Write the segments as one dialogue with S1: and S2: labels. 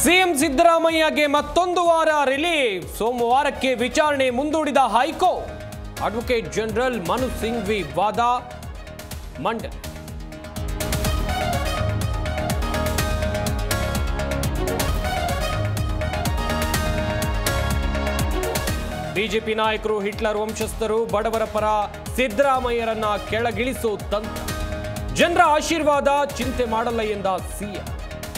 S1: CM ಸಿದ್ದರಾಮಯ್ಯಗೆ ಮತ್ತೊಂದು ವಾರ relief ಸೋಮವಾರಕ್ಕೆ ವಿಚಾರಣೆ ಮುಂದೂಡಿದ high court advocate general Manu Singhvi ವಾದ ಮಂಡನೆ ಬಿಜೆಪಿ ನಾಯಕರು ಹಿಟ್ಲರ್ ವಂಶಸ್ಥರು ಬಡವರ ಪರ ಸಿದ್ದರಾಮಯ್ಯರನ್ನ ಕೆಳಗಿಳಿಸೋ ತಂತ್ರ ಜನರ ಆಶೀರ್ವಾದ ಚಿಂತೆ ಮಾಡಲ್ಲ ಎಂದ ಸಿಎಂ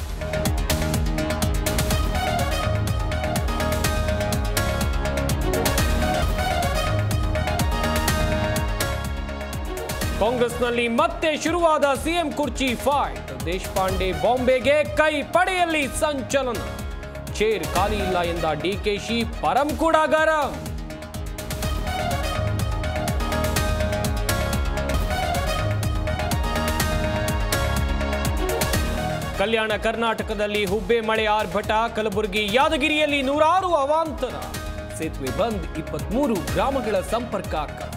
S1: ಕಾಂಗ್ರೆಸ್ನಲ್ಲಿ ಮತ್ತೆ ಶುರುವಾದ ಸಿಎಂ ಕುರ್ಚಿ ಫೈಟ್ ದೇಶಪಾಂಡೆ ಬಾಂಬೆಗೆ ಕೈ ಪಡೆಯಲ್ಲಿ ಸಂಚಲನ ಚೇರ್ ಖಾಲಿ ಇಲ್ಲ ಎಂದ ಡಿಕೆಶಿ ಪರಂ ಕೂಡ ಗರಂ ಕಲ್ಯಾಣ ಕರ್ನಾಟಕದಲ್ಲಿ ಹುಬ್ಬೆ ಮಳೆ ಆರ್ಭಟ ಕಲಬುರಗಿ ಯಾದಗಿರಿಯಲ್ಲಿ ನೂರಾರು ಅವಾಂತರ ಸೇತುವೆ ಬಂದ್ ಇಪ್ಪತ್ಮೂರು ಗ್ರಾಮಗಳ ಸಂಪರ್ಕ ಕಟ್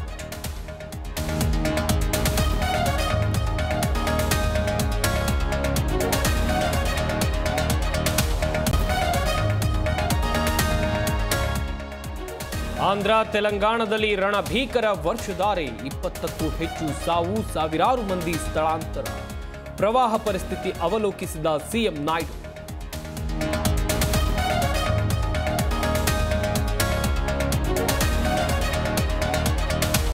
S1: ಆಂಧ್ರ ತೆಲಂಗಾಣದಲ್ಲಿ ರಣಭೀಕರ ವರ್ಷಧಾರೆ ಇಪ್ಪತ್ತಕ್ಕೂ ಹೆಚ್ಚು ಸಾವು ಸಾವಿರಾರು ಮಂದಿ ಸ್ಥಳಾಂತರ ಪ್ರವಾಹ ಪರಿಸ್ಥಿತಿ ಅವಲೋಕಿಸಿದ ಸಿಎಂ ನಾಯ್ಡು